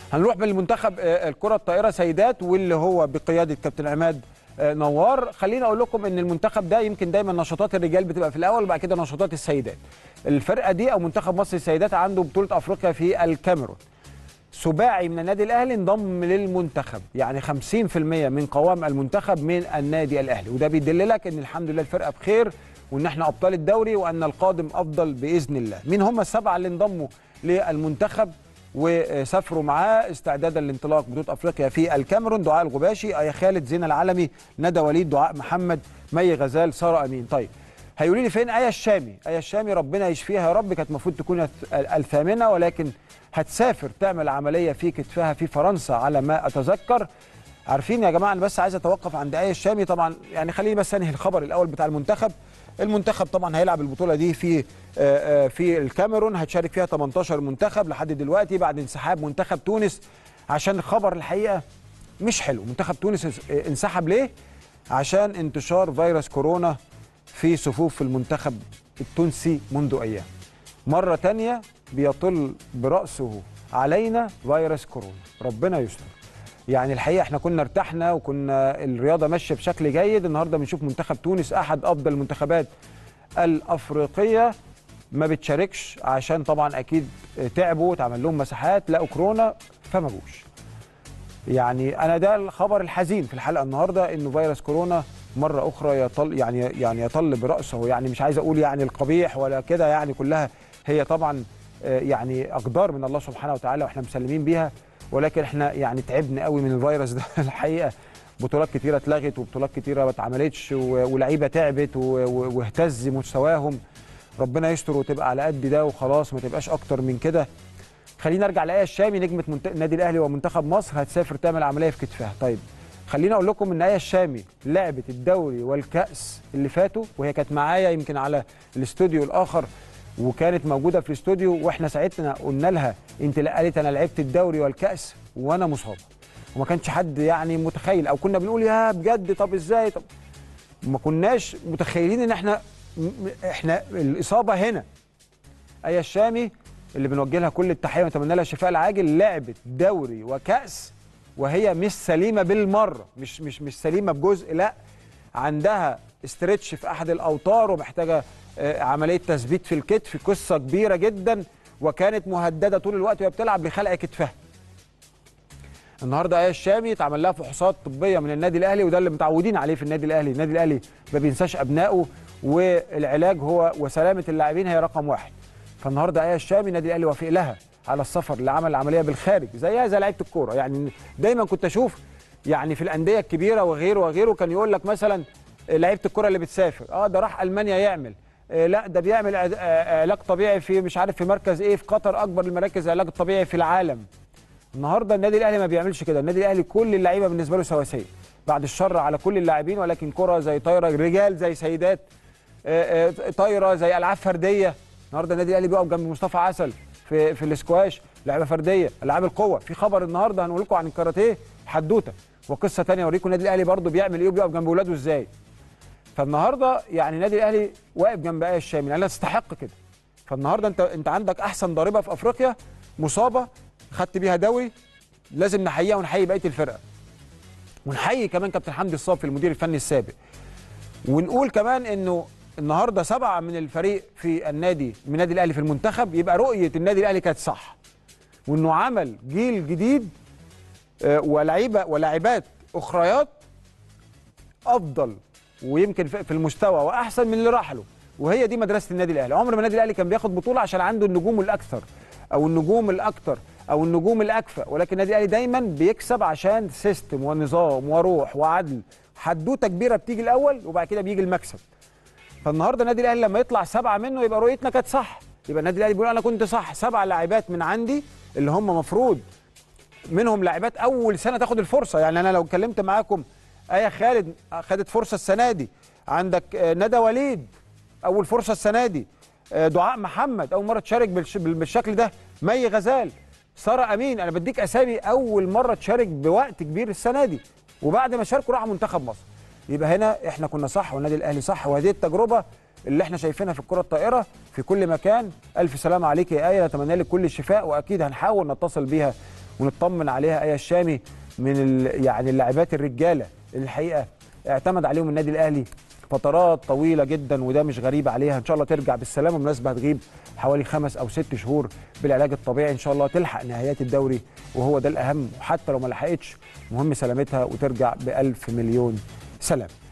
هنروح بالمنتخب آه، الكره الطائره سيدات واللي هو بقياده كابتن عماد آه، نوار خليني اقول لكم ان المنتخب ده يمكن دايما نشاطات الرجال بتبقى في الاول وبعد كده نشاطات السيدات الفرقه دي او منتخب مصر السيدات عنده بطوله افريقيا في الكاميرون سباعي من النادي الاهلي انضم للمنتخب يعني 50% من قوام المنتخب من النادي الاهلي وده بيدللك ان الحمد لله الفرقه بخير وان احنا ابطال الدوري وان القادم افضل باذن الله مين هم السبعه اللي انضموا للمنتخب وسافروا معاه استعدادا لانطلاق بطوله افريقيا في الكاميرون دعاء الغباشي ايا خالد زين العلمي ندى وليد دعاء محمد مي غزال ساره امين طيب هيقولوا لي فين ايه الشامي ايه الشامي ربنا يشفيها يا رب كانت المفروض تكون الث- الثامنه ولكن هتسافر تعمل عمليه في كتفها في فرنسا على ما اتذكر عارفين يا جماعه انا بس عايز اتوقف عند ايه الشامي طبعا يعني خليني بس انهي الخبر الاول بتاع المنتخب المنتخب طبعا هيلعب البطوله دي في آه، آه، في الكاميرون هتشارك فيها 18 منتخب لحد دلوقتي بعد انسحاب منتخب تونس عشان الخبر الحقيقه مش حلو منتخب تونس انس- آه، انسحب ليه عشان انتشار فيروس كورونا في صفوف المنتخب التونسي منذ ايام مره تانية بيطل براسه علينا فيروس كورونا ربنا يستر يعني الحقيقه احنا كنا ارتحنا وكنا الرياضه ماشيه بشكل جيد النهارده بنشوف منتخب تونس احد افضل المنتخبات الافريقيه ما بتشاركش عشان طبعا اكيد تعبوا اتعمل لهم مساحات لقوا كورونا فما جوش يعني انا ده الخبر الحزين في الحلقه النهارده انه فيروس كورونا مره اخرى يطل يعني يعني يطل براسه يعني مش عايز اقول يعني القبيح ولا كده يعني كلها هي طبعا آه، يعني اقدار من الله سبحانه وتعالى واحنا مسلمين بيها ولكن احنا يعني تعبنا قوي من الفيروس ده الحقيقه بطولات كتيره اتلغت وبطولات كتيره ما اتعملتش و- ولعيبه تعبت و- و- واهتز مستواهم ربنا يستر وتبقى على قد ده وخلاص ما تبقاش اكتر من كده خلينا نرجع لايه الشامي نجمه منت... النادي الاهلي ومنتخب مصر هتسافر تعمل عمليه في كتفها طيب خلينا اقول لكم ان ايه الشامي لعبت الدوري والكاس اللي فاتوا وهي كانت معايا يمكن على الاستوديو الاخر وكانت موجوده في الاستوديو واحنا ساعتنا قلنا لها انت لا قالت انا لعبت الدوري والكاس وانا مصابه وما كانش حد يعني متخيل او كنا بنقول يا بجد طب ازاي طب ما كناش متخيلين ان احنا م- م- احنا الاصابه هنا ايه الشامي اللي بنوجه لها كل التحيه ونتمنى لها الشفاء العاجل لعبت دوري وكاس وهي مش سليمه بالمره مش مش مش سليمه بجزء لا عندها استرتش في احد الاوتار ومحتاجه آه، عمليه تثبيت في الكتف قصه كبيره جدا وكانت مهدده طول الوقت وهي بتلعب لخلع كتفها النهارده ايه الشامي اتعمل لها فحوصات طبيه من النادي الاهلي وده اللي متعودين عليه في النادي الاهلي النادي الاهلي ما بينساش ابنائه والعلاج هو وسلامه اللاعبين هي رقم واحد فالنهارده ايه الشامي النادي الاهلي وافق لها على السفر لعمل العمليه بالخارج زيها زي لعيبه الكوره يعني دايما كنت اشوف يعني في الانديه الكبيره وغيره وغيره كان يقول لك مثلا لعيبه الكوره اللي بتسافر اه ده راح المانيا يعمل آه، لا ده بيعمل عد- آه، علاج طبيعي في مش عارف في مركز ايه في قطر اكبر المراكز العلاج الطبيعي في العالم النهارده النادي الاهلي ما بيعملش كده النادي الاهلي كل اللعيبه بالنسبه له سواسيه بعد الشر على كل اللاعبين ولكن كره زي طايره رجال زي سيدات آه، آه، طايره زي العاب فرديه النهارده النادي الاهلي بيقف جنب مصطفى عسل في في الاسكواش لعبه فرديه العاب القوه في خبر النهارده هنقول لكم عن الكاراتيه حدوته وقصه ثانيه اوريكم النادي الاهلي برضه بيعمل ايه وبيقف جنب اولاده ازاي فالنهارده يعني النادي الاهلي واقف جنب ايه الشامي لانها تستحق كده فالنهارده انت انت عندك احسن ضاربه في افريقيا مصابه خدت بيها دوري لازم نحييها ونحيي بقيه الفرقه ونحيي كمان كابتن حمدي الصافي المدير الفني السابق ونقول كمان انه النهارده سبعه من الفريق في النادي من النادي الاهلي في المنتخب يبقى رؤيه النادي الاهلي كانت صح وانه عمل جيل جديد آه، ولعيبه ولاعبات اخريات افضل ويمكن في في المستوى واحسن من اللي راح له وهي دي مدرسه النادي الاهلي عمر ما النادي الاهلي كان بياخد بطوله عشان عنده النجوم الاكثر او النجوم الاكثر او النجوم الاكفأ ولكن النادي الاهلي دايما بيكسب عشان سيستم ونظام وروح وعدل حدوته كبيره بتيجي الاول وبعد كده بيجي المكسب فالنهارده النادي الاهلي لما يطلع سبعه منه يبقى رؤيتنا كانت صح يبقى النادي الاهلي بيقول انا كنت صح سبع لاعبات من عندي اللي هم مفروض منهم لاعبات اول سنه تاخد الفرصه يعني انا لو اتكلمت معاكم ايه خالد خدت فرصه السنه دي عندك آه، ندى وليد اول فرصه السنه دي آه، دعاء محمد اول مره تشارك بالش- بال- بالشكل ده مي غزال ساره امين انا بديك اسامي اول مره تشارك بوقت كبير السنه دي وبعد ما شاركوا راحوا منتخب مصر يبقى هنا احنا كنا صح والنادي الاهلي صح وهذه التجربه اللي احنا شايفينها في الكره الطائره في كل مكان الف سلامه عليك يا ايه نتمنى لك كل الشفاء واكيد هنحاول نتصل بيها ونطمن عليها ايه الشامي من ال... يعني اللاعبات الرجاله اللي الحقيقه اعتمد عليهم النادي الاهلي فترات طويله جدا وده مش غريب عليها ان شاء الله ترجع بالسلامه بالمناسبه هتغيب حوالي خمس او ست شهور بالعلاج الطبيعي ان شاء الله تلحق نهايات الدوري وهو ده الاهم وحتى لو ما لحقتش مهم سلامتها وترجع بالف مليون سلام